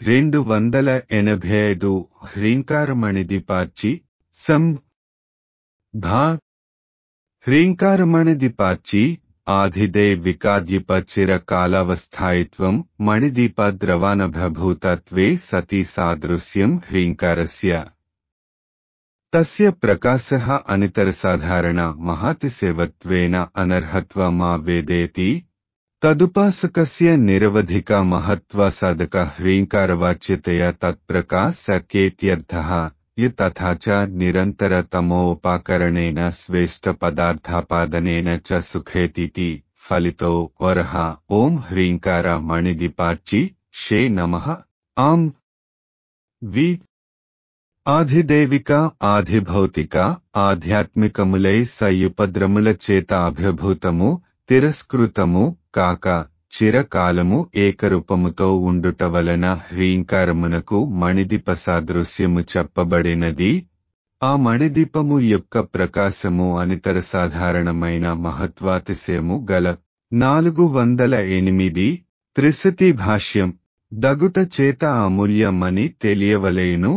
రెండు వందల ఎనభై ఐదు హ్రీంకారమణిదిపార్చి సం భా హ్రీంకారమణిదిపార్చి ఆధిదే వికాద్యపచిర కాలావస్థాయిత్వం మణిదీప ద్రవానభూతత్వే సతి సాదృశ్యం హ్రీంకారస్య తస్య ప్రకాశः అనితరసాధారణ మహాతిసేవత్వేన అనర్హత్వమా వేదేతి తదుపాసకస్య నిరవధిక మహత్వసాధక హ్రీంకారవాచ్యతయ తత్ప్రకాశకేత్యర్థः య తథా చ నిరంతరతమోపాకరణేన స్వేష్టపదార్థాపాదనేన చ సుఖేతితి ఫలితో వరః ఓం హ్రీంకార మణిదిపార్చి షే నమః ఆం వి ఆధిదైవిక ఆధిభౌతిక ఆధ్యాత్మికములై సయుపద్రముల చేత అభిభూతము తిరస్కృతము కాక చిరకాలము ఏకరూపముతో ఉండుట వలన హ్రీంకారమునకు మణిదీప సాదృశ్యము చెప్పబడినది ఆ మణిదీపము యొక్క ప్రకాశము అనితర సాధారణమైన మహత్వాతిశయము గల నాలుగు వందల ఎనిమిది త్రిశతి భాష్యం దగుట చేత అమూల్యమని తెలియవలేను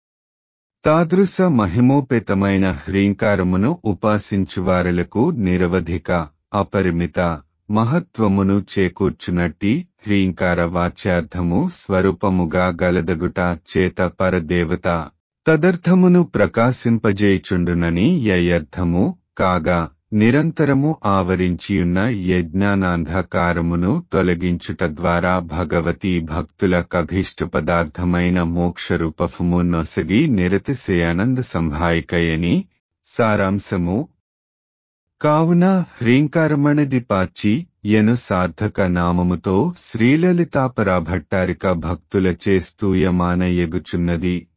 తాదృశ మహిమోపేతమైన హ్రీంకారమును ఉపాసించువారలకు నిరవధిక అపరిమిత మహత్వమును చేకూర్చునట్టి హ్రీంకార వాచ్యార్థము స్వరూపముగా గలదగుట చేత పరదేవత తదర్థమును ప్రకాశింపజేయుచుండునని యయర్థము కాగా నిరంతరము ఆవరించియున్న యజ్ఞానాంధకారమును తొలగించుట ద్వారా భగవతి భక్తుల కభీష్ట పదార్థమైన మోక్షరూపఫము నొసగి నిరతిశయానంద సంభాయికయని సారాంశము కావున హ్రీంకారమణదిపాచి ఎను సార్థక నామముతో శ్రీలలితాపరా భట్టారిక భక్తులచే స్తూయమాన ఎగుచున్నది